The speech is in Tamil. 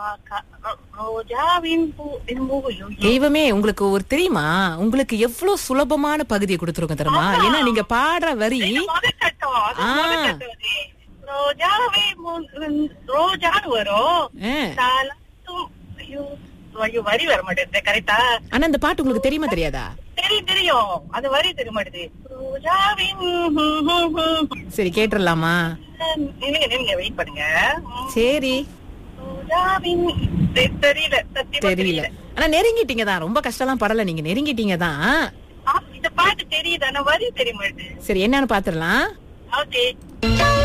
க- ரோ- ரோஜாவின் பூ என் பூ ஐயோ, ஐயோ. தெய்வமே உங்களுக்கு ஒரு தெரியுமா உங்களுக்கு எவ்வளவு சுலபமான பகுதியை கொடுத்துருக்கோம் தெரியுமா ஏன்னா நீங்க பாடுற வரி இது முதல் கட்டம், அது ஆ. முதல் கட்டம் அது. ரோஜாவே முன்- ம், ரோஜான்னு வரும் ஆ. தாலாட்டும். ஐயோ, ஐயோ, வரி வர மாட்டேங்குது கரெக்டா ஆனா இந்த பாட்டு உங்களுக்கு தெரியுமா தெரியாதா தெரியும் தெரியும் அது வரி தெரிய மாட்டேது ரோஜாவின் ஹம், ஹம், ஹம். சரி கேட்டுடலாமா நில்லுங்க நில்லுங்க வெயிட் பண்ணுங்க ம், சரி ரோஜாவின் தெ- தெரியல சத்தியமா தெரியல ஆனா நெருங்கிட்டீங்க தான் ரொம்ப கஷ்டம்லாம் படல நீங்க நெருங்கிட்டீங்க தான் ஆ, இந்த பாட்டு தெரியுது ஆனா வரி தெரிய மாட்டேது சரி என்னன்னு பாத்துடலாம் ஓகே